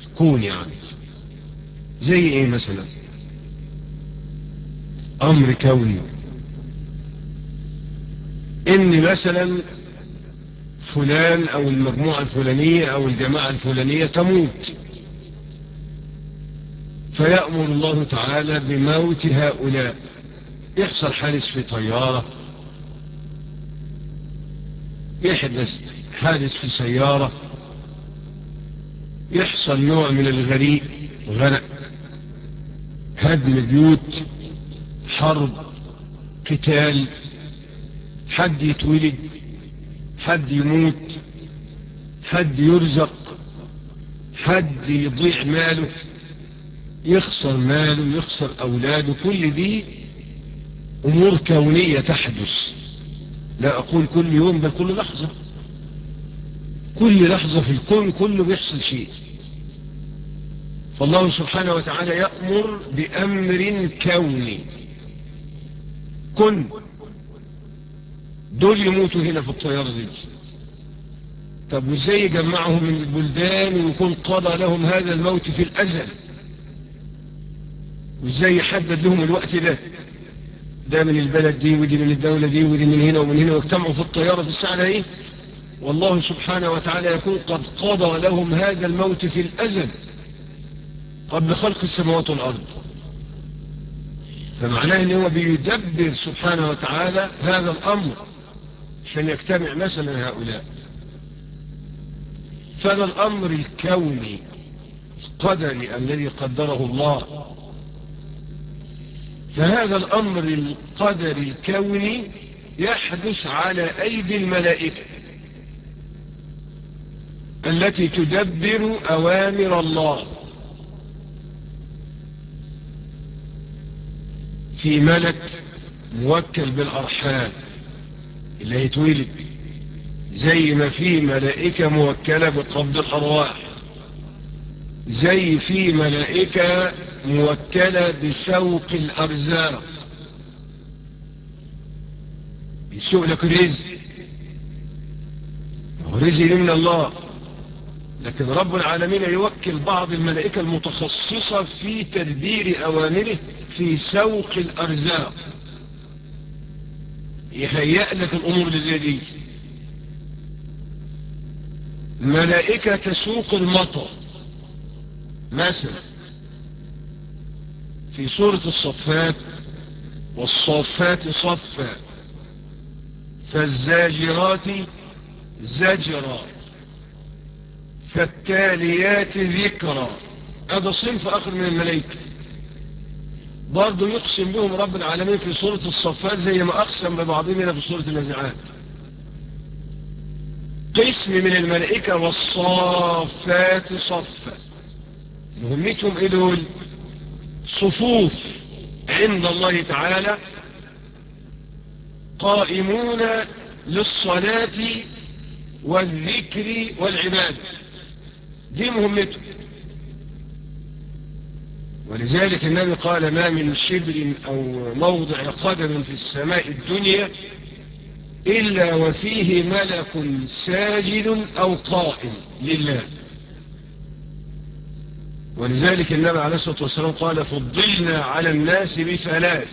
كون يعني زي ايه مثلا امر كوني ان مثلا فلان او المجموعة الفلانية او الجماعة الفلانية تموت فيأمر الله تعالى بموت هؤلاء يحصل حادث في طيارة يحدث حادث في سيارة يحصل نوع من الغريق غرق هدم بيوت حرب قتال حد يتولد حد يموت حد يرزق حد يضيع ماله يخسر ماله يخسر أولاده كل دي أمور كونية تحدث لا أقول كل يوم بل كل لحظة كل لحظة في الكون كله بيحصل شيء فالله سبحانه وتعالى يأمر بأمر كوني كن دول يموتوا هنا في الطيارة دي طب وازاي يجمعهم من البلدان ويكون قضى لهم هذا الموت في الأزل وازاي يحدد لهم الوقت ده ده من البلد دي ودي من الدولة دي ودي من هنا ومن هنا واجتمعوا في الطيارة في الساعة ايه والله سبحانه وتعالى يكون قد قضى لهم هذا الموت في الأزل قبل خلق السماوات والأرض فمعناه ان هو بيدبر سبحانه وتعالى هذا الأمر عشان يجتمع مثلا هؤلاء فهذا الأمر الكوني القدري الذي قدره الله فهذا الأمر القدري الكوني يحدث على أيدي الملائكة التي تدبر أوامر الله في ملك موكل بالأرحام اللي هيتولد زي ما في ملائكة موكلة بقبض الأرواح زي في ملائكة موكلة بسوق الأرزاق يسوق لك رزق رزق من الله لكن رب العالمين يوكل بعض الملائكة المتخصصة في تدبير أوامره في سوق الأرزاق يهيأ لك الأمور اللي زي دي ملائكة تسوق المطر مثلا في سورة الصفات والصفات صفا فالزاجرات زجرا فالتاليات ذكرا هذا صنف آخر من الملائكة برضو يقسم بهم رب العالمين في سورة الصفات زي ما أقسم ببعضهم في سورة النزعات قسم من الملائكة والصافات صفا مهمتهم ايه دول صفوف عند الله تعالى قائمون للصلاة والذكر والعبادة دي مهمته ولذلك النبي قال ما من شبر أو موضع قدم في السماء الدنيا إلا وفيه ملك ساجد أو قائم لله ولذلك النبي عليه الصلاة والسلام قال فضلنا على الناس بثلاث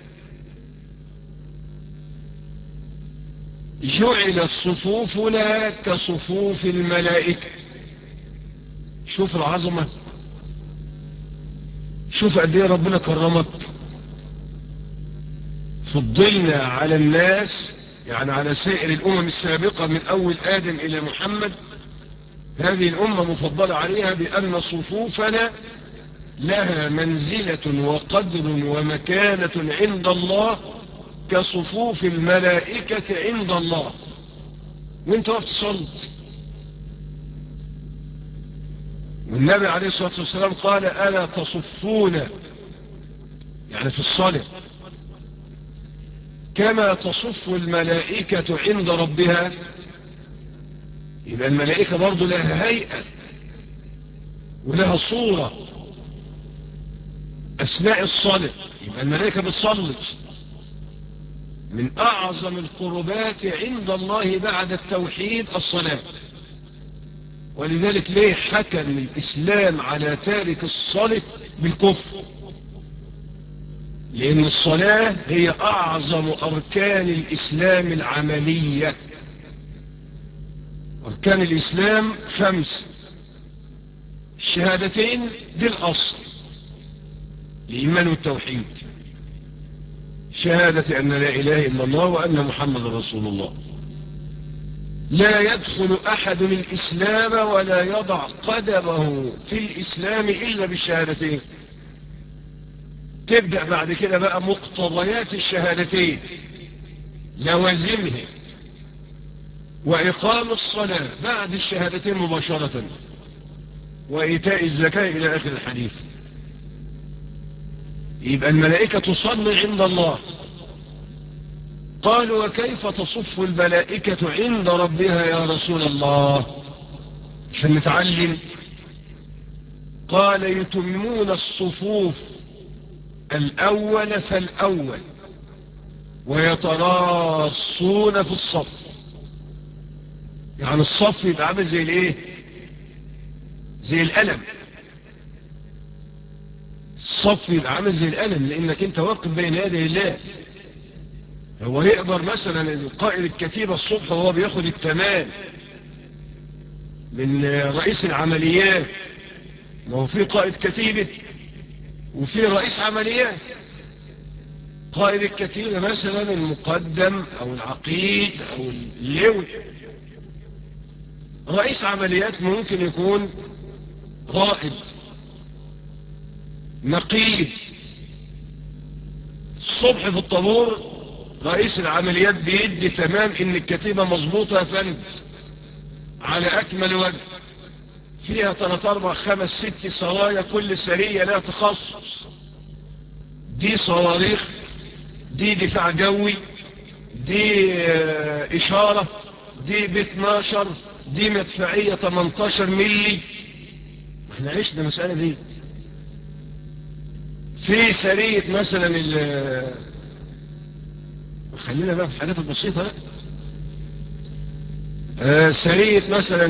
جعل صفوفنا كصفوف الملائكة شوف العظمة شوف قد ايه ربنا كرمك فضلنا على الناس يعني على سائر الأمم السابقة من أول آدم إلى محمد هذه الأمة مفضلة عليها بأن صفوفنا لها منزلة وقدر ومكانة عند الله كصفوف الملائكة عند الله وانت وقت تصلي والنبي عليه الصلاة والسلام قال ألا تصفون يعني في الصلاة كما تصف الملائكة عند ربها يبقى الملائكة برضو لها هيئة ولها صورة أثناء الصلاة يبقى الملائكة بتصلي من أعظم القربات عند الله بعد التوحيد الصلاة ولذلك ليه حكم الإسلام على تارك الصلاة بالكفر لأن الصلاة هي أعظم أركان الإسلام العملية أركان الإسلام خمس الشهادتين دي الأصل الإيمان والتوحيد شهادة أن لا إله إلا الله وأن محمد رسول الله لا يدخل أحد الإسلام ولا يضع قدمه في الإسلام إلا بالشهادتين تبدأ بعد كده بقى مقتضيات الشهادتين لوازمه وإقام الصلاة بعد الشهادتين مباشرة وإيتاء الزكاة إلى آخر الحديث يبقى الملائكة تصلي عند الله قالوا وكيف تصف الملائكة عند ربها يا رسول الله عشان نتعلم قال يتمون الصفوف الأول فالأول ويتراصون في الصف يعني الصف يبقى عامل زي الايه زي القلم الصف يبقى عامل زي القلم لانك انت واقف بين يدي الله هو يقدر مثلا القائد الكتيبة الصبح وهو بياخد التمام من رئيس العمليات ما هو في قائد كتيبة وفي رئيس عمليات قائد الكتيبة مثلا المقدم او العقيد او اللوي رئيس عمليات ممكن يكون رائد نقيب الصبح في الطابور رئيس العمليات بيدي تمام ان الكتيبة مظبوطة يا فندم على اكمل وجه فيها 3 4 5 6 سرايا كل سرية لها تخصص دي صواريخ دي دفاع جوي دي اشارة دي ب 12 دي مدفعية 18 ملي احنا عشنا المسألة دي في سرية مثلا ال خلينا بقى في الحاجات البسيطة آه سرية مثلا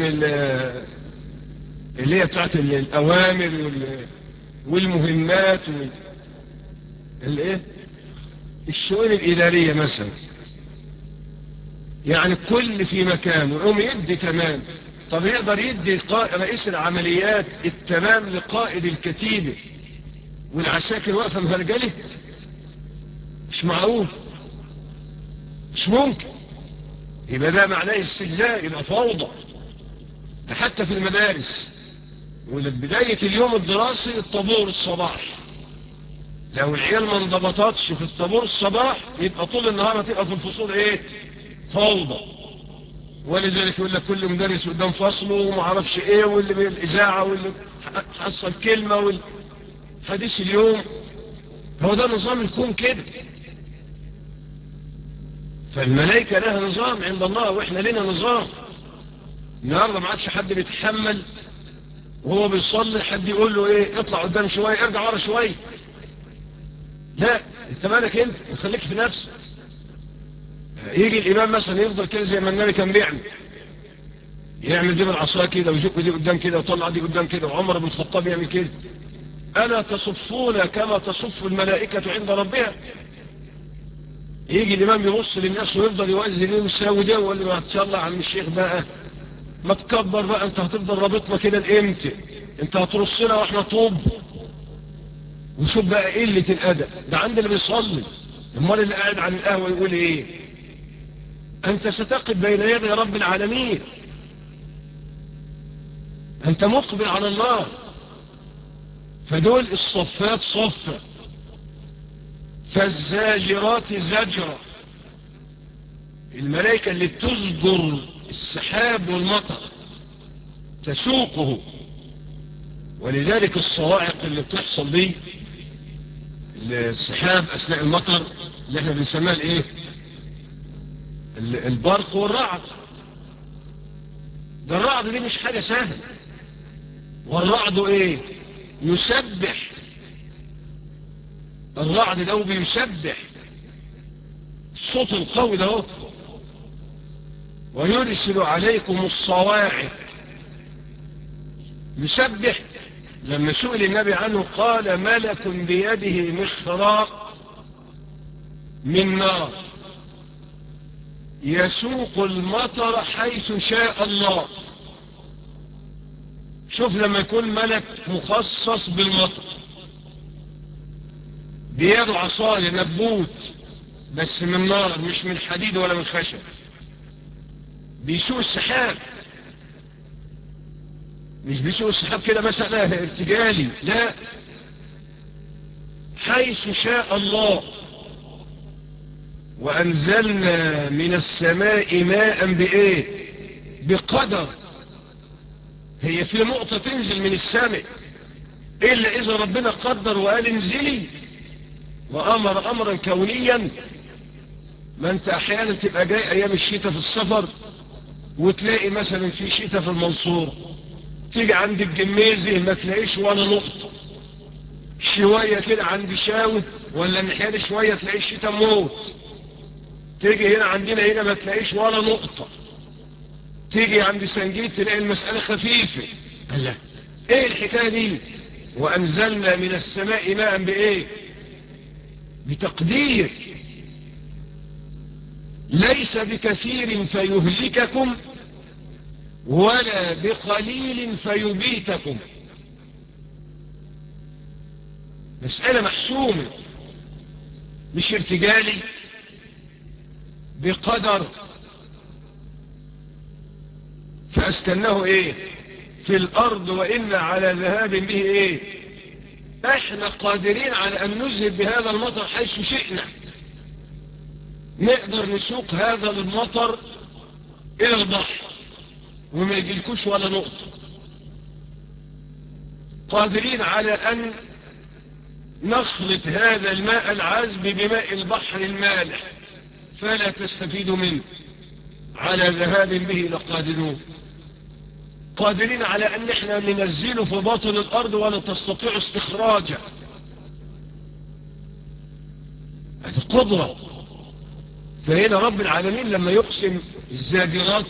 اللي هي بتاعت الأوامر والمهمات والايه الشؤون الإدارية مثلا يعني كل في مكانه يقوم يدي تمام طب يقدر يدي رئيس العمليات التمام لقائد الكتيبة والعساكر واقفة مهرجلة مش معقول مش ممكن يبقى ده معناه استجلاء يبقى فوضى حتى في المدارس وبداية اليوم الدراسي الطابور الصباح لو العيال ما انضبطتش في الطابور الصباح يبقى طول النهار هتبقى في الفصول ايه فوضى ولذلك يقول لك كل مدرس قدام فصله وما عرفش ايه واللي بالاذاعه واللي حصل كلمه واللي حديث اليوم هو ده نظام الكون كده فالملائكة لها نظام عند الله واحنا لنا نظام النهارده ما عادش حد بيتحمل وهو بيصلي حد يقول له ايه اطلع قدام شويه ارجع ورا شويه لا انت مالك انت وخليك في نفسك يجي الامام مثلا يفضل كده زي ما النبي كان بيعمل يعمل دي بالعصا كده ويزق دي قدام كده ويطلع دي قدام كده وعمر بن الخطاب يعمل كده ألا تصفون كما تصف الملائكة عند ربها يجي الإمام يبص للناس ويفضل يوزن ليه ويساوي ده ويقول لي ما شاء الله عم الشيخ بقى ما تكبر بقى انت هتفضل رابطنا كده لامتى انت هترصنا واحنا طوب وشوف بقى قلة الأدب ده عند اللي بيصلي امال اللي قاعد عن القهوة يقول ايه انت ستقف بين يدي رب العالمين انت مقبل على الله فدول الصفات صفة فالزاجرات زجرة الملائكة اللي بتزجر السحاب والمطر تسوقه ولذلك الصواعق اللي بتحصل دي السحاب أثناء المطر اللي احنا بنسميها الايه البرق والرعد ده الرعد دي مش حاجة سهلة والرعد ايه يسبح الرعد ده بيسبح الصوت القوي ده هو ويرسل عليكم الصواعق يسبح لما سئل النبي عنه قال ملك بيده مخراق من نار يسوق المطر حيث شاء الله شوف لما يكون ملك مخصص بالمطر بيده عصاية نبوت بس من نار مش من حديد ولا من خشب بيسوق السحاب مش بيسوق السحاب كده مسألة ارتجالي لا حيث شاء الله وأنزلنا من السماء ماء بإيه بقدر هي في نقطة تنزل من السماء إلا إذا ربنا قدر وقال انزلي وأمر أمرا كونيا ما أنت أحيانا تبقى جاي أيام الشتاء في السفر وتلاقي مثلا في شتاء في المنصور تيجي عند الجميزي ما تلاقيش ولا نقطة شوية كده عند شاوت ولا النحيان شوية تلاقي الشتاء موت تيجي هنا عندنا هنا ما تلاقيش ولا نقطة تيجي عند سنجيت تلاقي المسألة خفيفة لا ايه الحكاية دي وانزلنا من السماء ماء بايه بتقدير ليس بكثير فيهلككم ولا بقليل فيبيتكم مسألة محسومة مش ارتجالي بقدر فأسكنه ايه في الارض وإنا على ذهاب به ايه احنا قادرين على ان نذهب بهذا المطر حيث شئنا نقدر نسوق هذا المطر الى البحر وما يجيلكوش ولا نقطة قادرين على ان نخلط هذا الماء العذب بماء البحر المالح فلا تستفيدوا منه على ذهاب به لقادرون قادرين على ان احنا ننزله في باطن الارض ولا تستطيع استخراجه هذه قدرة فهنا رب العالمين لما يقسم الزاجرات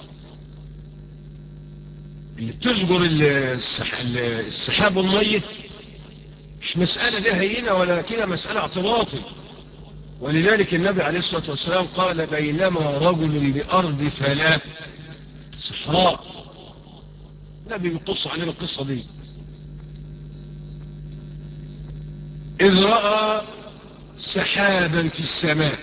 اللي بتزجر السح... السحاب والميت مش مسألة دي هينة ولكنها مسألة اعتراضي ولذلك النبي عليه الصلاة والسلام قال بينما رجل بأرض فلاة صحراء النبي بيقص علينا القصة دي إذ رأى سحابا في السماء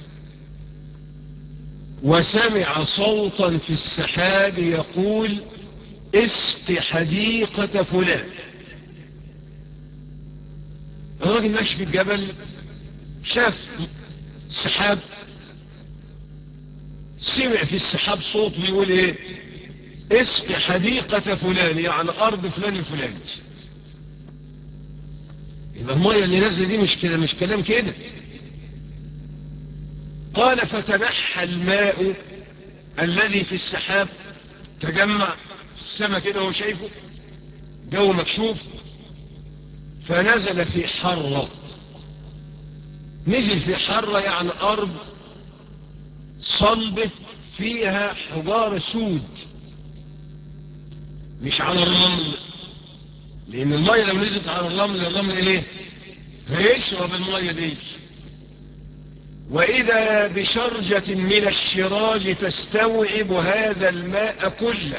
وسمع صوتا في السحاب يقول اسق حديقة فلان الراجل ماشي في الجبل شاف سحاب سمع في السحاب صوت بيقول ايه اسق حديقة فلان يعني ارض فلان الفلاني يبقى المية اللي نازله دي مش كده مش كلام كده قال فتنحى الماء الذي في السحاب تجمع في السماء كده هو شايفه جو مكشوف فنزل في حرة نزل في حرة يعني أرض صلبة فيها حجارة سود مش على الرمل لأن المية لو نزلت على الرمل الرمل إيه هيشرب المية دي وإذا بشرجة من الشراج تستوعب هذا الماء كله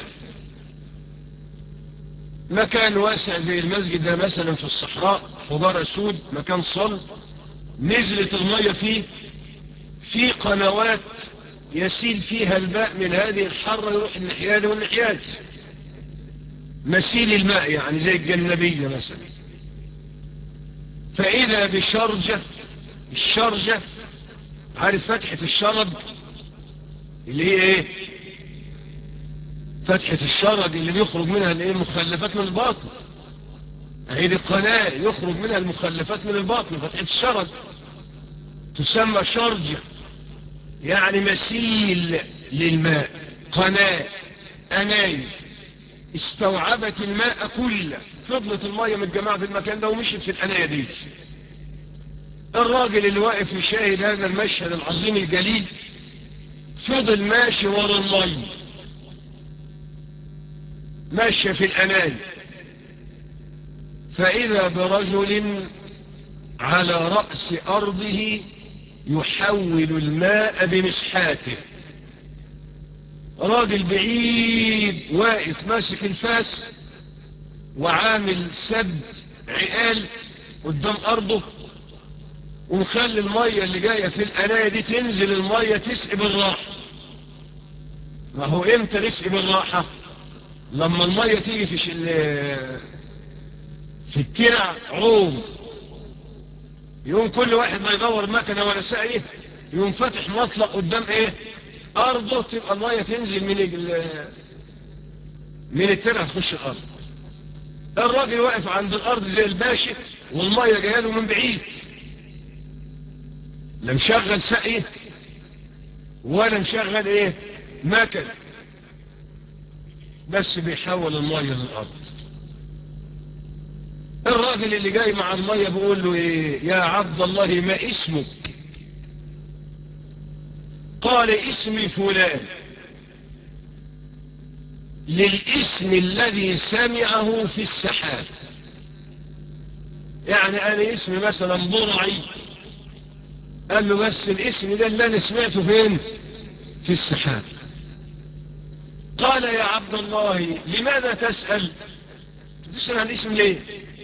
مكان واسع زي المسجد ده مثلا في الصحراء حجارة سود مكان صلب نزلت المية فيه في قنوات يسيل فيها الماء من هذه الحرة يروح النحيان والنحيات مسيل الماء يعني زي الجنبية مثلا فإذا بشرجة الشرجة عارف فتحة الشرج اللي هي ايه فتحة الشرج اللي بيخرج منها الايه المخلفات من الباطن هي دي قناة يخرج منها المخلفات من الباطن فتحة الشرج تسمى شرجة يعني مسيل للماء قناة أناي استوعبت الماء كله فضلت المية متجمعة في المكان ده ومشت في الأناية دي الراجل اللي واقف يشاهد هذا المشهد العظيم الجليل فضل ماشي ورا المية ماشية في الأناية فإذا برجل على رأس أرضه يحول الماء بمسحاته راجل بعيد واقف ماسك الفاس وعامل سد عقال قدام أرضه ومخلي المية اللي جاية في القناية دي تنزل المية تسقي بالراحة ما هو امتى نسقي بالراحة لما المية تيجي في شل... في الترع عوم يقوم كل واحد ما يدور مكنة ولا ساقيه يقوم فاتح مطلق قدام ايه ارضه تبقى المية تنزل من ال... من الترع تخش الارض الراجل واقف عند الارض زي الباشا والمية جايه له من بعيد لا مشغل سقي ولا مشغل ايه مكن بس بيحول المية للارض الراجل اللي جاي مع المية بيقول له ايه يا عبد الله ما اسمك قال اسمي فلان للاسم الذي سمعه في السحاب يعني انا اسمي مثلا ضرعي قال له بس الاسم ده اللي انا سمعته فين في السحاب قال يا عبد الله لماذا تسأل تسأل عن الاسم ليه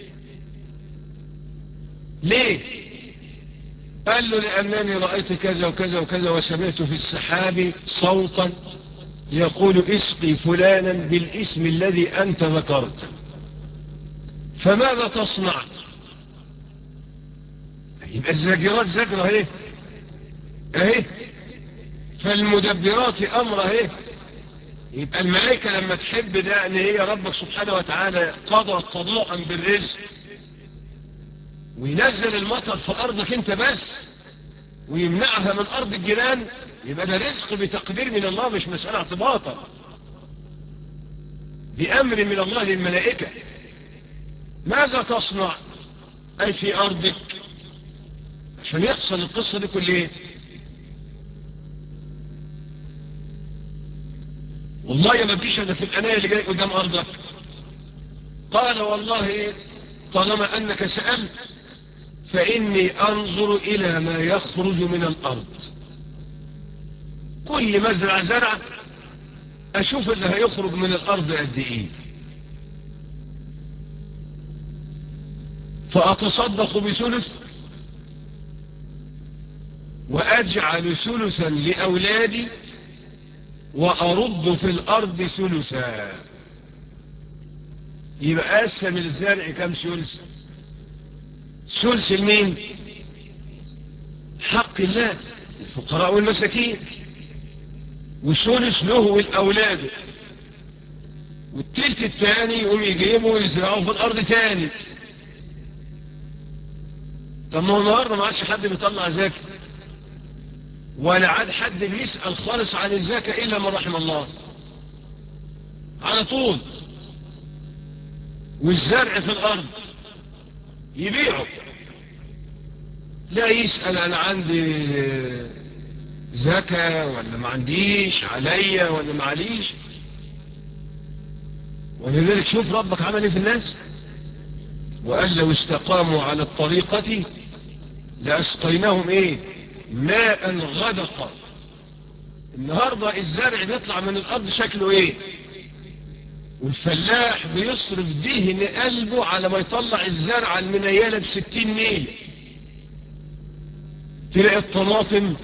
ليه قال له لأنني رأيت كذا وكذا وكذا وسمعت في السحاب صوتا يقول اسقي فلانا بالاسم الذي أنت ذكرته فماذا تصنع يبقى الزاجرات زجرة اهي اهي فالمدبرات امر اهي يبقى الملائكة لما تحب ده ان هي ربك سبحانه وتعالى قضى قضاء بالرزق وينزل المطر في ارضك انت بس ويمنعها من ارض الجيران يبقى ده رزق بتقدير من الله مش مسألة اعتباطا بأمر من الله للملائكة ماذا تصنع أي في أرضك عشان يحصل القصة دي كلها والله ما تجيش انا في القناية اللي جاي قدام ارضك قال والله طالما انك سألت فاني انظر الى ما يخرج من الارض كل مزرعة زرع اشوف اللي هيخرج من الارض قد ايه فاتصدق بثلث واجعل ثلثا لاولادي وأرد في الأرض ثلثا يبقى قسم الزرع كم ثلث ثلث لمين حق الله الفقراء والمساكين وثلث له والأولاد والتلت التاني يقوم يجيبوا ويزرعوا في الأرض تاني طب ما هو النهارده ما عادش حد بيطلع زكاه ولا عاد حد بيسأل خالص عن الزكاة إلا من رحم الله على طول والزرع في الأرض يبيعه لا يسأل أنا عندي زكاة ولا ما عنديش عليا ولا ما عليش ولذلك شوف ربك عمل ايه في الناس وقال لو استقاموا على الطريقة لأسقيناهم ايه ماء غدقا النهاردة الزرع بيطلع من الأرض شكله ايه والفلاح بيصرف دهن قلبه على ما يطلع الزرعة المنيلة بستين ميل تلاقي الطماطم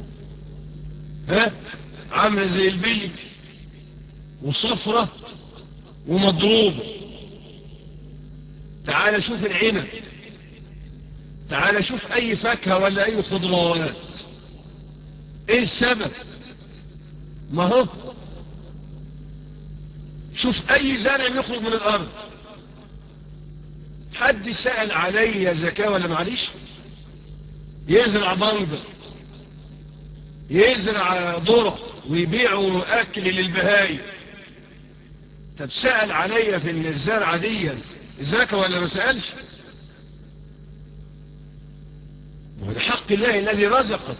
ها عاملة زي البيل وصفرة ومضروبة تعال شوف العنب تعال شوف اي فاكهة ولا اي خضروات ايه السبب ما هو شوف اي زرع يخرج من الارض حد سأل علي زكاة ولا معليش يزرع بنجر يزرع ذرة ويبيعوا اكل للبهايم طب سأل علي في الزرعة دي زكاة ولا ما سألش وده حق الله الذي رزقك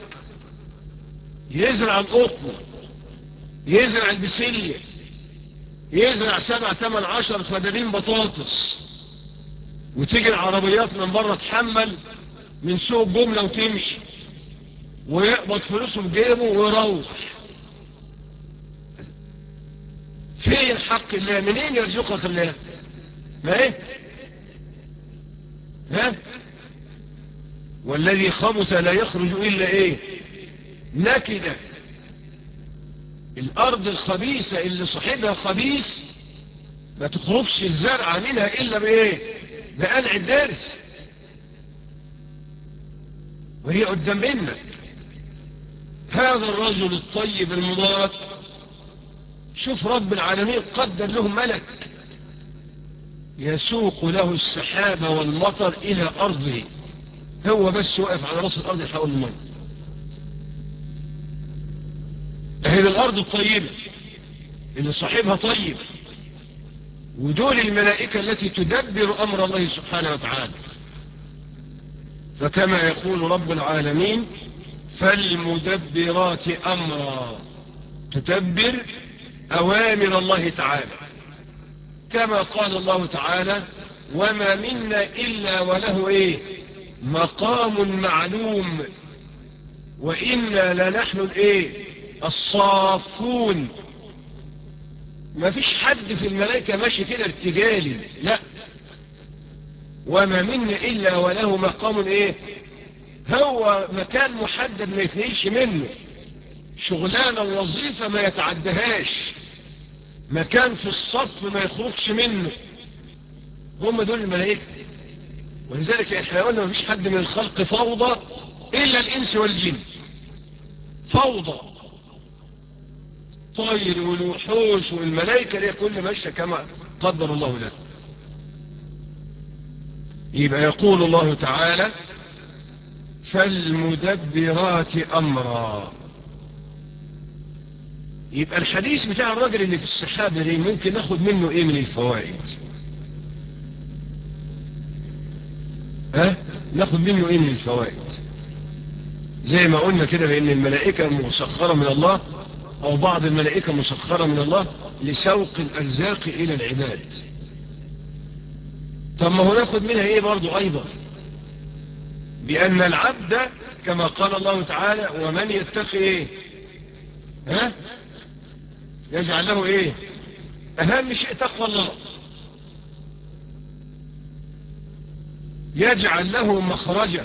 يزرع القطن يزرع البسلية يزرع سبع ثمان عشر فدانين بطاطس وتيجي العربيات من بره تحمل من سوق جملة وتمشي ويقبض فلوسه في جيبه ويروح فين حق الله منين يرزقك الله ما ايه ها والذي خبث لا يخرج إلا إيه نكدة الأرض الخبيثة اللي صاحبها خبيث ما تخرجش الزرع منها إلا بإيه بقلع الدرس وهي قدام منك هذا الرجل الطيب المبارك شوف رب العالمين قدر له ملك يسوق له السحاب والمطر إلى أرضه هو بس واقف على راس الأرض يحاول الماء هذه الأرض الطيبة اللي صاحبها طيب ودول الملائكة التي تدبر أمر الله سبحانه وتعالى فكما يقول رب العالمين فالمدبرات أمرا تدبر أوامر الله تعالى كما قال الله تعالى وما منا إلا وله إيه مقام معلوم وإنا لنحن الإيه الصافون ما فيش حد في الملائكة ماشي كده ارتجالي لا وما منا إلا وله مقام إيه هو مكان محدد ما يتنيش منه شغلانة وظيفة ما يتعدهاش مكان في الصف ما يخرجش منه هم دول الملائكة ولذلك احنا قلنا ما فيش حد من الخلق فوضى إلا الإنس والجن فوضى طير والوحوش والملائكة دي كل ماشية كما قدر الله له يبقى يقول الله تعالى فالمدبرات أمرا يبقى الحديث بتاع الراجل اللي في السحابة دي ممكن ناخد منه ايه من الفوائد ها ناخد منه ايه من الفوائد زي ما قلنا كده بان الملائكة مسخرة من الله او بعض الملائكة مسخرة من الله لسوق الارزاق الى العباد طب ما هو ناخد منها ايه برضو ايضا بان العبد كما قال الله تعالى ومن يتقي ايه ها يجعل له ايه اهم شيء تقوى الله يجعل له مخرجا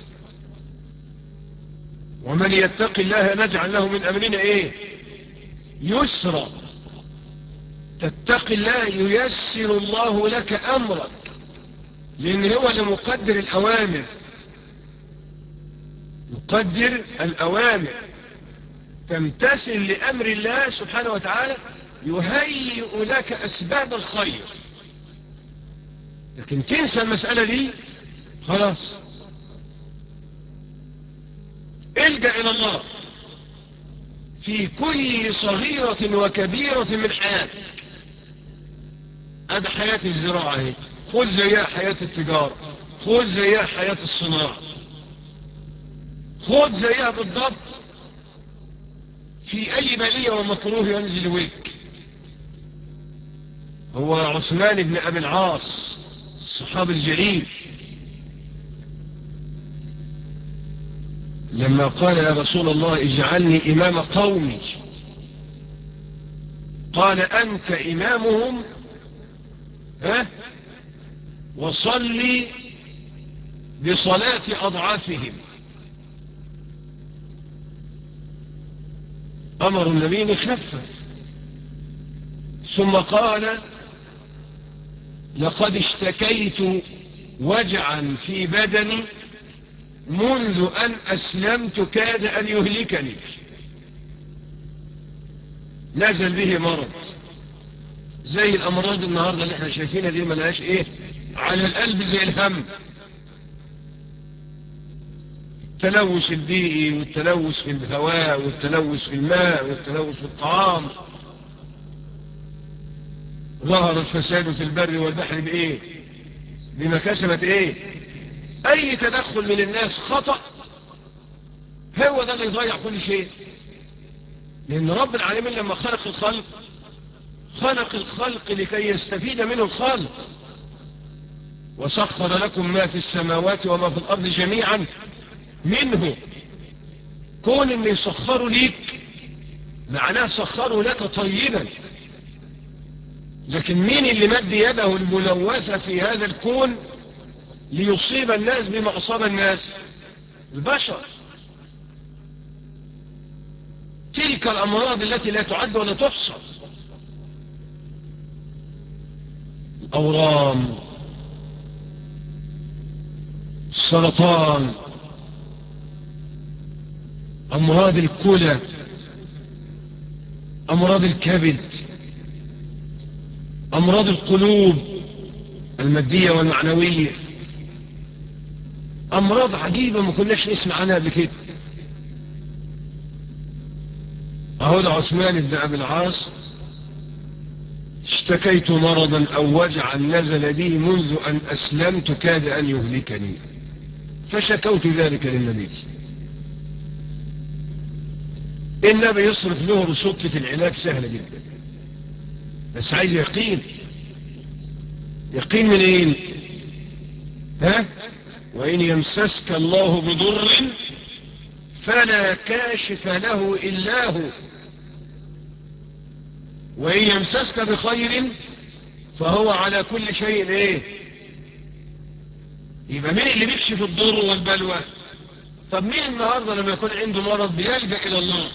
ومن يتقي الله نجعل له من امرنا ايه يسرا تتقي الله ييسر الله لك امرك لان هو اللي مقدر الاوامر يقدر الاوامر تمتثل لامر الله سبحانه وتعالى يهيئ لك اسباب الخير لكن تنسى المسألة دي خلاص الجأ إلى الله في كل صغيرة وكبيرة من حياتك هذا حياة الزراعة هي خذ زيها حياة التجارة خذ زيها حياة الصناعة خذ زيها بالضبط في أي بلية ومكروه ينزل ويك هو عثمان بن أبي العاص الصحابي الجليل لما قال يا رسول الله اجعلني إمام قومي قال أنت إمامهم ها وصلي بصلاة أضعافهم أمر النبي خفف ثم قال لقد اشتكيت وجعا في بدني منذ أن أسلمت كاد أن يهلكني نزل به مرض زي الأمراض النهاردة اللي احنا شايفينها دي ملهاش ايه على القلب زي الهم التلوث البيئي والتلوث في الهواء والتلوث في الماء والتلوث في الطعام ظهر الفساد في البر والبحر بإيه بما كسبت إيه أي تدخل من الناس خطأ هو ده اللي يضيع كل شيء لأن رب العالمين لما خلق الخلق خلق الخلق لكي يستفيد منه الخلق وسخر لكم ما في السماوات وما في الأرض جميعا منه كون ان يسخروا ليك معناه سخروا لك طيبا لكن مين اللي مد يده الملوثة في هذا الكون ليصيب الناس بما أصاب الناس البشر تلك الأمراض التي لا تعد ولا تحصى الأورام السرطان أمراض الكلى أمراض الكبد أمراض القلوب المادية والمعنوية أمراض عجيبة ما كناش نسمع عنها قبل كده أهو ده عثمان بن أبي العاص اشتكيت مرضا أو وجعا نزل بي منذ أن أسلمت كاد أن يهلكني فشكوت ذلك للنبي النبي يصرف له رسوكة العلاج سهلة جدا بس عايز يقين يقين من ايه ها وإن يمسسك الله بضر فلا كاشف له إلا هو وإن يمسسك بخير فهو على كل شيء ايه يبقى مين اللي بيكشف الضر والبلوى طب مين النهاردة لما يكون عنده مرض بيلجأ إلى الله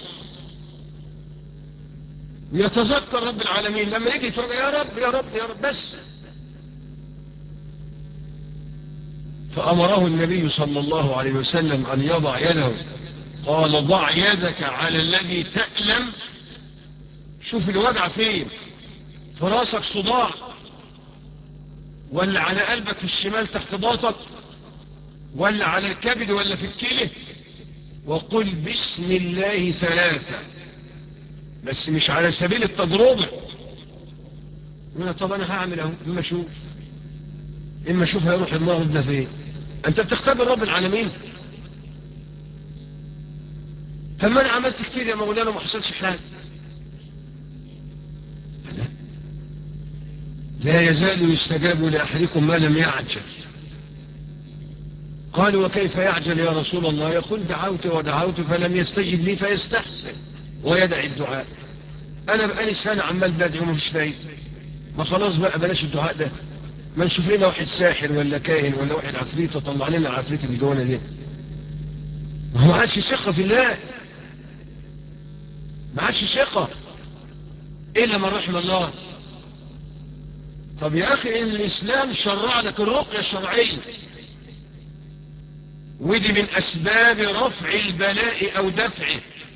يتذكر رب العالمين لما يجي يتوقع يا رب يا رب يا رب بس فأمره النبي صلى الله عليه وسلم أن يضع يده قال ضع يدك على الذي تألم شوف الوجع فين في راسك صداع ولا على قلبك في الشمال تحت باطك ولا على الكبد ولا في الكلى وقل بسم الله ثلاثة بس مش على سبيل التجربة يقول طب انا هعمل اهو اما اشوف اما اشوف هيروح النار ده فين انت بتختبر رب العالمين طب ما انا عملت كتير يا مولانا وما حصلش حاجه لا يزال يستجاب لأحدكم ما لم يعجل قالوا وكيف يعجل يا رسول الله يقول دعوت ودعوت فلم يستجب لي فيستحسن ويدعي الدعاء انا بقالي سنة عمال بدعي ومفيش فايدة ما خلاص بقى بلاش الدعاء ده ما نشوف لنا واحد ساحر ولا كاهن ولا واحد عفريت وطلع لنا العفريت اللي جوانا دي ما هو ما عادش ثقة في الله ما عادش ثقة الا من رحم الله طب يا اخي ان الاسلام شرع لك الرقية الشرعية ودي من اسباب رفع البلاء او دفعه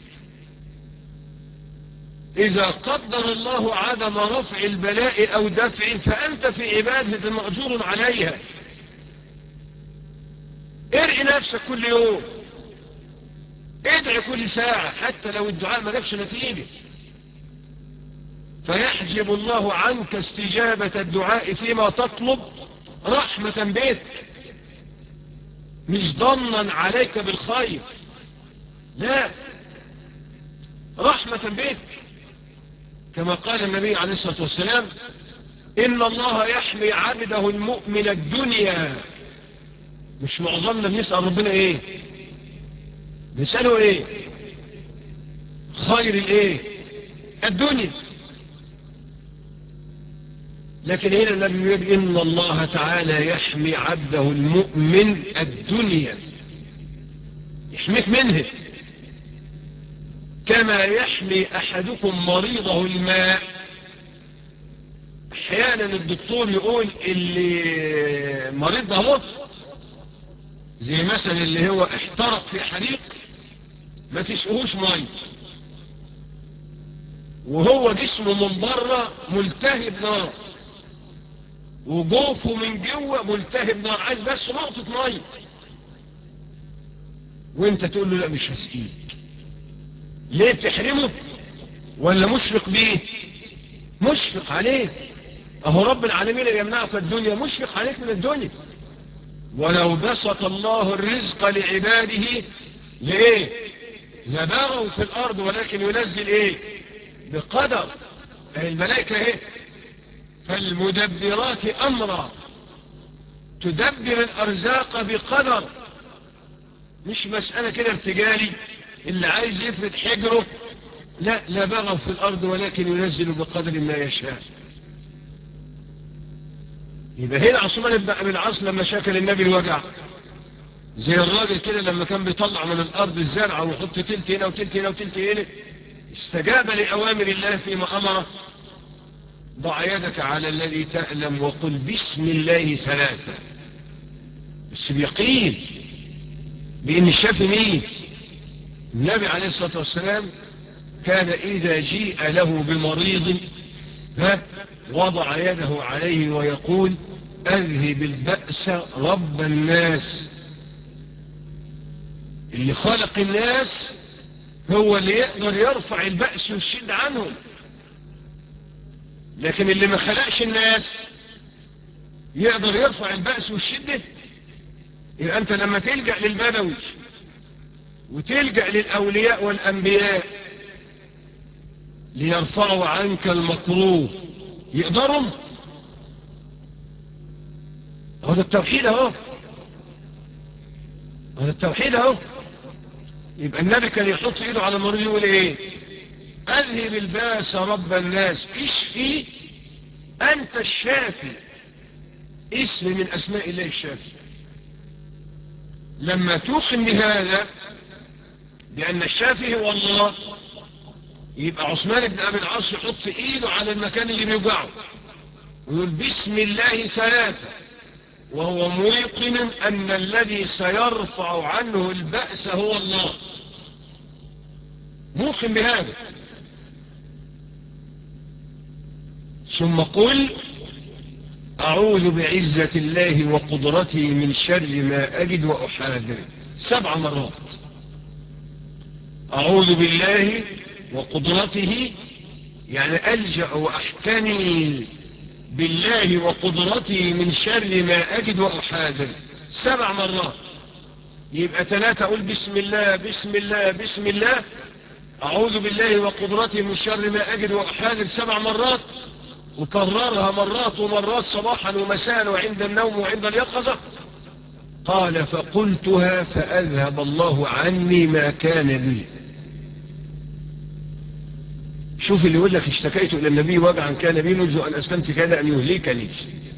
إذا قدر الله عدم رفع البلاء أو دفعه فأنت في عبادة مأجور عليها ارعي نفسك كل يوم ادعي كل ساعة حتى لو الدعاء ما جابش نتيجة فيحجب الله عنك استجابة الدعاء فيما تطلب رحمة بك مش ضمنا عليك بالخير لا رحمة بك كما قال النبي عليه الصلاة والسلام إن الله يحمي عبده المؤمن الدنيا مش معظمنا بنسأل ربنا ايه نسأله ايه خير الايه الدنيا لكن هنا النبي يقول إن الله تعالى يحمي عبده المؤمن الدنيا يحميك منه كما يحمي أحدكم مريضه الماء احيانا الدكتور يقول اللي مريض ده زي مثلا اللي هو احترق في حريق ما تسقهوش ميه وهو جسمه من بره ملتهب نار وجوفه من جوه ملتهب نار عايز بس نقطة ميه وانت تقول له لا مش هسقيك ليه بتحرمه ولا مشفق بيه مشفق عليه اهو رب العالمين يمنعك الدنيا مشفق عليك من الدنيا ولو بسط الله الرزق لعباده لإيه لبغوا في الأرض ولكن ينزل إيه بقدر الملائكة إيه فالمدبرات أمرا تدبر الأرزاق بقدر مش مسألة كده ارتجالي اللي عايز يفرد حجره لا لا بغوا في الأرض ولكن ينزل بقدر ما يشاء يبقى هنا عثمان بن أبي العاص لما شكل النبي الوجع زي الراجل كده لما كان بيطلع من الأرض الزرع ويحط تلت هنا وتلت هنا وتلت هنا استجاب لأوامر الله فيما أمره ضع يدك على الذي تألم وقل بسم الله ثلاثة بس بيقين بأن الشافي مين النبي عليه الصلاة والسلام كان إذا جيء له بمريض ها وضع يده عليه ويقول أذهب البأس رب الناس اللي خلق الناس هو اللي يقدر يرفع البأس والشد عنهم لكن اللي ما خلقش الناس يقدر يرفع البأس والشدة يبقى أنت لما تلجأ للبدوي وتلجأ للأولياء والأنبياء ليرفعوا عنك المكروه يقدروا هذا التوحيد اهو هذا التوحيد اهو يبقى النبي كان يحط ايده على المريض يقول ايه اذهب الباس رب الناس اشفي انت الشافي اسم من اسماء الله الشافي لما توقن بهذا بان الشافي هو الله يبقى عثمان بن ابي العاص يحط ايده على المكان اللي بيوجعه ويقول بسم الله ثلاثة وهو موقن ان الذي سيرفع عنه البأس هو الله موقن بهذا ثم قل اعوذ بعزة الله وقدرته من شر ما اجد واحاذر سبع مرات اعوذ بالله وقدرته يعني ألجأ وأحتمي بالله وقدرته من شر ما أجد وأحاذر سبع مرات يبقى ثلاثة أقول بسم الله بسم الله بسم الله أعوذ بالله وقدرته من شر ما أجد وأحاذر سبع مرات وكررها مرات ومرات صباحا ومساء وعند النوم وعند اليقظة قال فقلتها فأذهب الله عني ما كان لي شوف اللي يقول لك اشتكيت إلى النبي وجعا كان بي منذ أن أسلمت كان أن يهلكني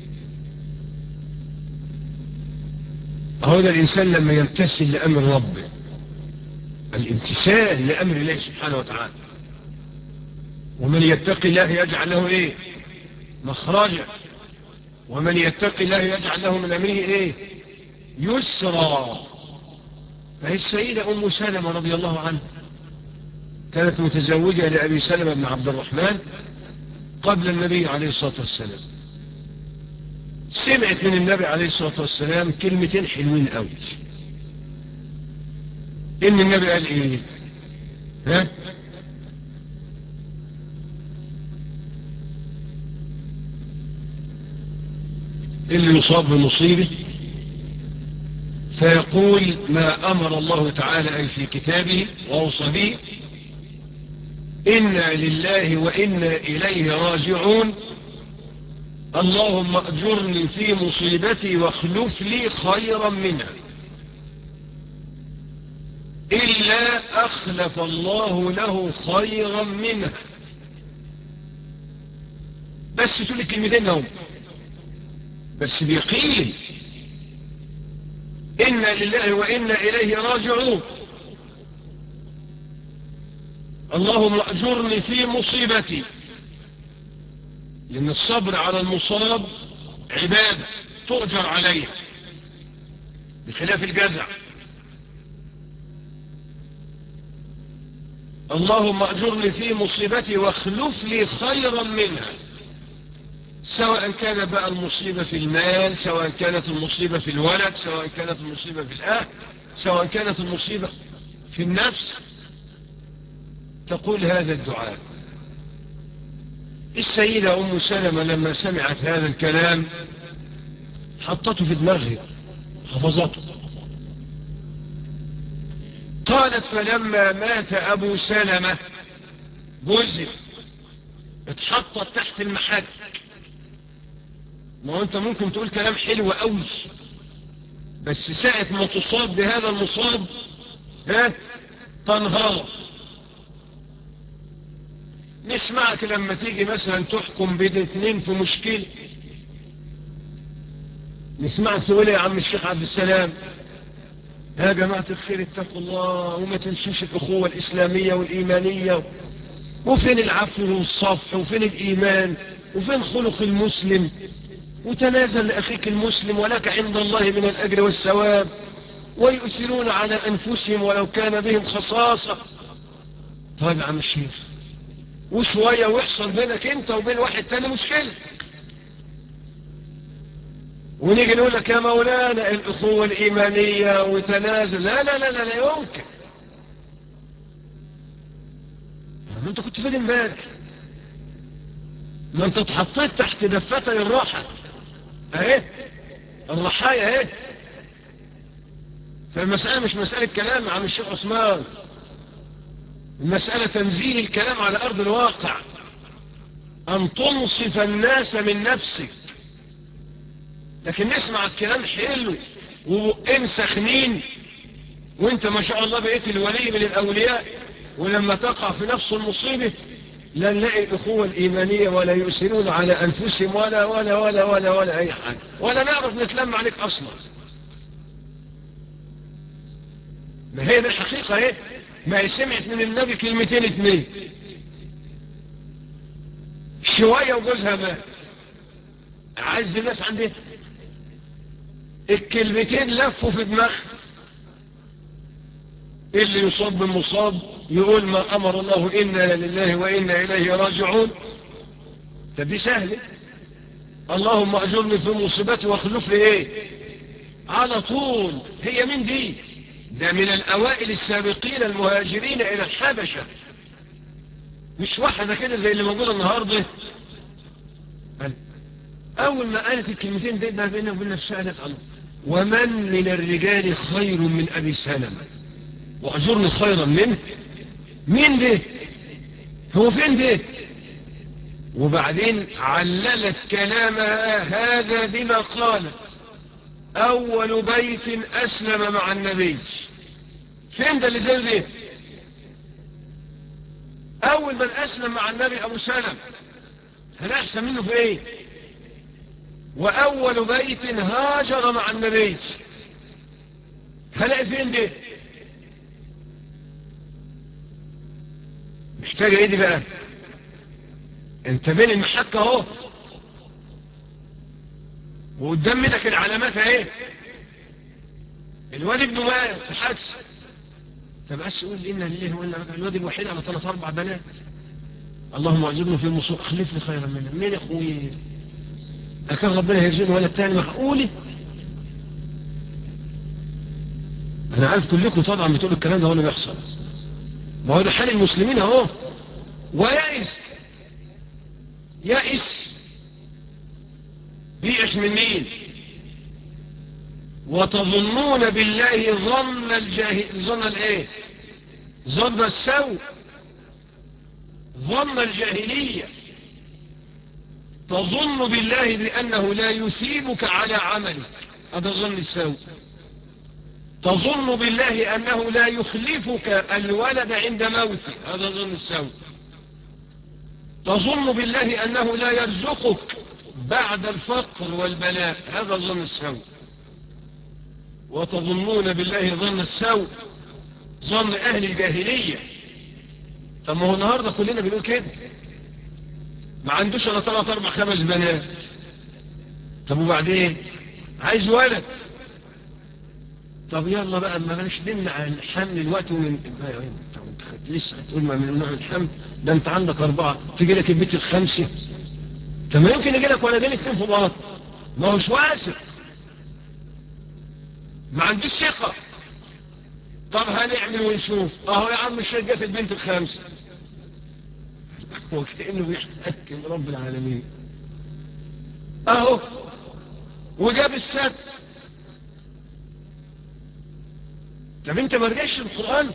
هذا الإنسان لما يمتثل لأمر ربه الامتثال لأمر الله سبحانه وتعالى ومن يتقي الله يجعل له إيه مخرجا ومن يتقي الله يجعل له من أمره إيه يسرا فهي السيدة أم سلمة رضي الله عنها كانت متزوجة لأبي سلمة بن عبد الرحمن قبل النبي عليه الصلاة والسلام سمعت من النبي عليه الصلاة والسلام كلمتين حلوين قوي إن النبي قال إيه ها اللي يصاب بمصيبه فيقول ما أمر الله تعالى أي في كتابه وأوصى به إنا لله وإنا إليه راجعون اللهم أجرني في مصيبتي واخلف لي خيرا منها إلا أخلف الله له خيرا منها بس تقول الكلمتين هم بس بيقين إنا لله وإنا إليه راجعون اللهم أجرني في مصيبتي لأن الصبر على المصاب عبادة تؤجر عليها بخلاف الجزع اللهم أجرني في مصيبتي واخلف لي خيرا منها سواء كان بقى المصيبة في المال سواء كانت المصيبة في الولد سواء كانت المصيبة في الأهل سواء كانت المصيبة في النفس تقول هذا الدعاء السيدة أم سلمة لما سمعت هذا الكلام حطته في دماغها حفظته قالت فلما مات أبو سلمة جزء اتحطت تحت المحك ما هو انت ممكن تقول كلام حلو قوي بس ساعة ما تصاب بهذا المصاب ها تنهار نسمعك لما تيجي مثلا تحكم بين اتنين في مشكلة نسمعك تقول يا عم الشيخ عبد السلام يا جماعة الخير اتقوا الله وما تنسوش الأخوة الإسلامية والإيمانية وفين العفو والصفح وفين الإيمان وفين خلق المسلم وتنازل لأخيك المسلم ولك عند الله من الأجر والثواب ويؤثرون على أنفسهم ولو كان بهم خصاصة طيب يا عم الشيخ وشوية ويحصل بينك انت وبين واحد تاني مشكلة ونيجي نقول لك يا مولانا الأخوة الإيمانية وتنازل لا لا لا لا, لا يمكن ما انت كنت فين امبارح ما انت اتحطيت تحت دفتي الراحة اهي الرحاية اهي فالمسألة مش مسألة كلام يا عم الشيخ عثمان المسألة تنزيل الكلام على أرض الواقع أن تنصف الناس من نفسك لكن نسمع الكلام حلو وبقين سخنين وانت ما شاء الله بقيت الولي من الأولياء ولما تقع في نفس المصيبة لا نلاقي الأخوة الإيمانية ولا يؤثرون على أنفسهم ولا ولا ولا ولا ولا أي حاجة ولا نعرف نتلم عليك أصلا ما هي دي الحقيقة ايه ما هي سمعت من النبي كلمتين اتنين شوية وجوزها مات أعز الناس عندها الكلمتين لفوا في دماغها اللي يصاب بالمصاب يقول ما أمر الله إنا لله وإنا إليه راجعون طب دي سهلة اللهم أجرني في مصيبتي واخلف لي إيه على طول هي من دي ده من الأوائل السابقين المهاجرين إلى الحبشة مش واحدة كده زي اللي موجودة النهاردة أول ما قالت الكلمتين دي بقى بينها وبين نفسها قالت الله ومن من الرجال خير من أبي سلمة وأجرني خيرا منه مين ده هو فين ده وبعدين عللت كلامها هذا بما قالت أول بيت أسلم مع النبي فين ده اللي زي ده أول من أسلم مع النبي أبو سلم هل أحسن منه في إيه وأول بيت هاجر مع النبي هلاقي فين ده محتاجة ايه دي بقى انت بين المحك اهو وقدام منك العلامات اهي الواد ابنه مات في حادثة طب بس قول إنا لله وإنا لك الواد الوحيد على ثلاث أربع بنات اللهم اعجبني في المصور اخلف لي خيرا منه منين يا اخوي أكان ربنا هيرزقني ولا التاني معقولي أنا عارف كلكم طبعا بتقولوا الكلام ده ولا بيحصل ما هو ده حال المسلمين اهو ويأس يأس بيأس من مين وتظنون بالله ظن الجاهل ظن الايه ظن السوء ظن الجاهلية تظن بالله بأنه لا يثيبك على عملك هذا ظن السوء تظن بالله أنه لا يخلفك الولد عند موته هذا ظن السوء تظن بالله أنه لا يرزقك بعد الفقر والبلاء هذا ظن السوء وتظنون بالله ظن السوء ظن أهل الجاهلية طب ما هو النهاردة كلنا بنقول كده ما عندوش الا ثلاث اربع خمس بنات طب وبعدين عايز ولد طب يلا بقى ما بلاش نمنع الحمل الوقت ومن لسه هتقول ما نمنع الحمل ده انت عندك اربعه تيجي لك البيت الخمسه طب ما يمكن يجي لك ولدين اتنين في بعض ما هوش واثق ما عندوش ثقه طب هنعمل ونشوف اهو يا عم الشيخ جه في البنت الخامسه وكأنه بيحتكم رب العالمين اهو وجاب الست طب انت ما رجعش القرآن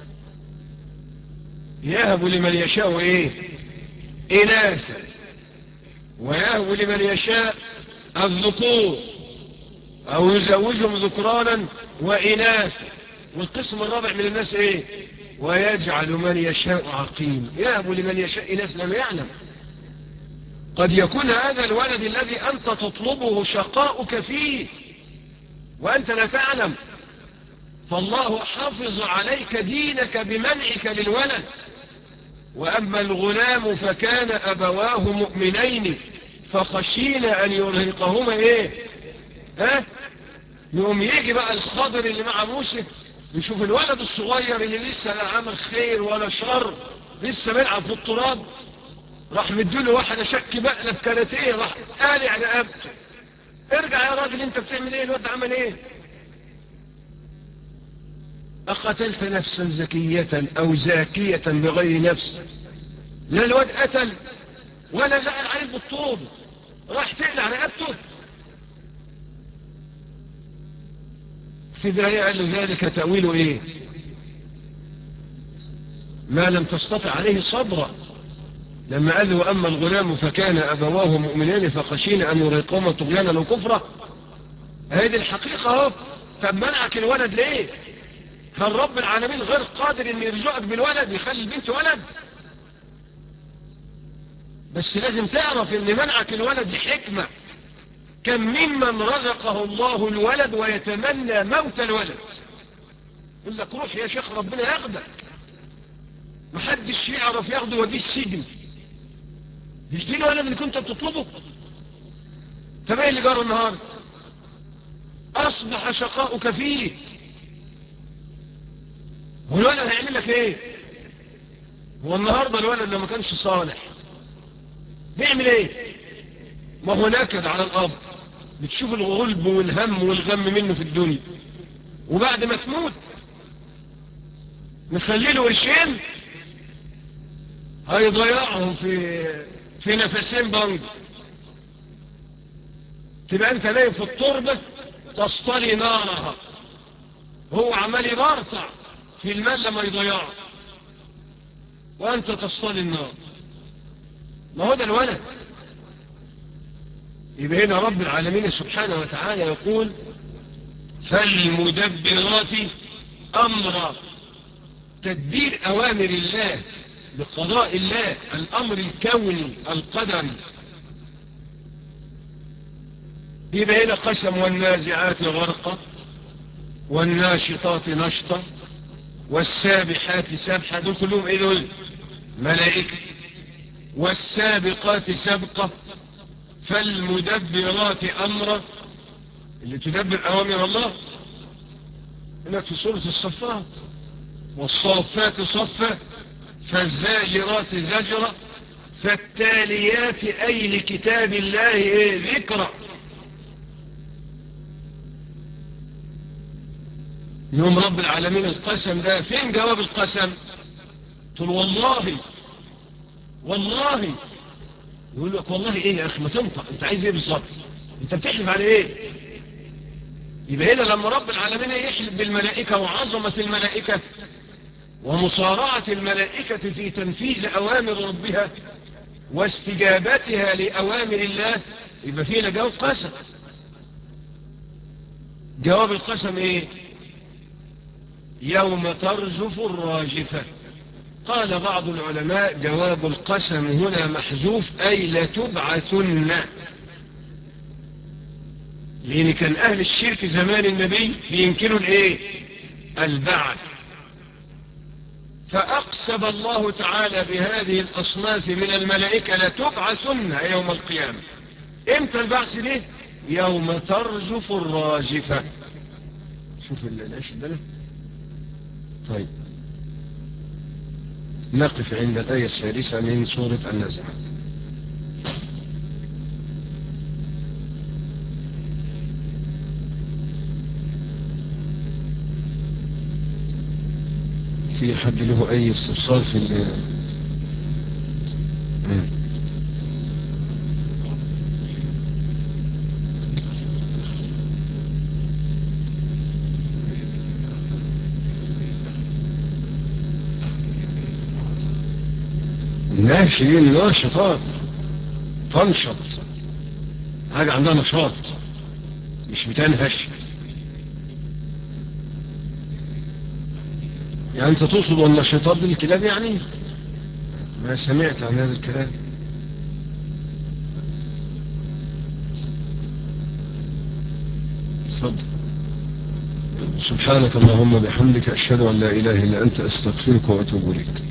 يهب لمن يشاء ايه اناثا ويهب لمن يشاء الذكور او يزوجهم ذكرانا واناثا والقسم الرابع من الناس ايه ويجعل من يشاء عقيم يهب لمن يشاء إناث لم يعلم قد يكون هذا الولد الذي أنت تطلبه شقاؤك فيه وأنت لا تعلم فالله حافظ عليك دينك بمنعك للولد وأما الغلام فكان أبواه مؤمنين فخشينا أن يرهقهما إيه ها يوم يجي بقى الخضر اللي مع موسى يشوف الولد الصغير اللي لسه لا عمل خير ولا شر لسه بيلعب في التراب راح مديله واحدة شك مقلب كاراتيه راح قالع رقبته ارجع يا راجل انت بتعمل ايه الواد عمل ايه أقتلت نفسا زكية أو زاكية بغير نفس لا الواد قتل ولا زعل عليه بالطوب راح تقلع رقبته في بداية قال له ذلك تأويل ايه ما لم تستطع عليه صبرا لما قال له أما الغلام فكان أبواه مؤمنين فخشين أن يريقهما طغيانا وكفرا هذه الحقيقة اهو طب منعك الولد ليه هل رب العالمين غير قادر ان يرزقك بالولد يخلي البنت ولد بس لازم تعرف ان منعك الولد حكمة كم ممن رزقه الله الولد ويتمنى موت الولد يقول لك روح يا شيخ ربنا ياخدك محدش يعرف ياخده وديه السجن مش دي الولد اللي كنت بتطلبه طب ايه اللي جرى النهارده اصبح شقاؤك فيه والولد هيعمل لك ايه هو النهارده الولد لما كانش صالح بيعمل ايه ما هو نكد على الأرض بتشوف الغلب والهم والغم منه في الدنيا وبعد ما تموت نخلي له قرشين هيضيعهم في في نفسين برضه تبقى انت نايم في التربة تصطلي نارها هو عمال يبرطع في المال لما يضيعه وانت تصطلي النار ما هو ده الولد يبقى هنا رب العالمين سبحانه وتعالى يقول فالمدبرات أمرا تدبير أوامر الله بقضاء الله الأمر الكوني القدري يبقى هنا قسم والنازعات غرقا والناشطات نشطا والسابحات سبحا دول كلهم ايه دول ملائكة والسابقات سبقة فالمدبرات أمرا اللي تدبر أوامر الله هناك في سورة الصفات والصافات صفة فالزاجرات زجرة فالتاليات أي لكتاب الله إيه ذكرى يوم رب العالمين القسم ده فين جواب القسم تقول والله والله يقول لك والله ايه يا اخي ما تنطق انت عايز ايه بالظبط انت بتحلف على ايه يبقى هنا لما رب العالمين يحلف بالملائكة وعظمة الملائكة ومصارعة الملائكة في تنفيذ اوامر ربها واستجابتها لأوامر الله يبقى فينا جواب قسم جواب القسم ايه يوم ترجف الراجفة قال بعض العلماء جواب القسم هنا محذوف أي لتبعثن لأن كان أهل الشرك زمان النبي بينكروا الإيه البعث فأقسم الله تعالى بهذه الأصناف من الملائكة لتبعثن يوم القيامة امتى البعث ده يوم ترجف الراجفة شوف الاشي ده طيب نقف عند الآية السادسة من سورة النزعة في حد له أي استفسار في ال ناشئين ناشطات تنشط حاجة عندها نشاط مش بتنهش يعني انت تقصد النشاطات دي الكلاب يعني ما سمعت عن هذا الكلام تفضل سبحانك اللهم بحمدك أشهد أن لا إله إلا أنت أستغفرك وأتوب إليك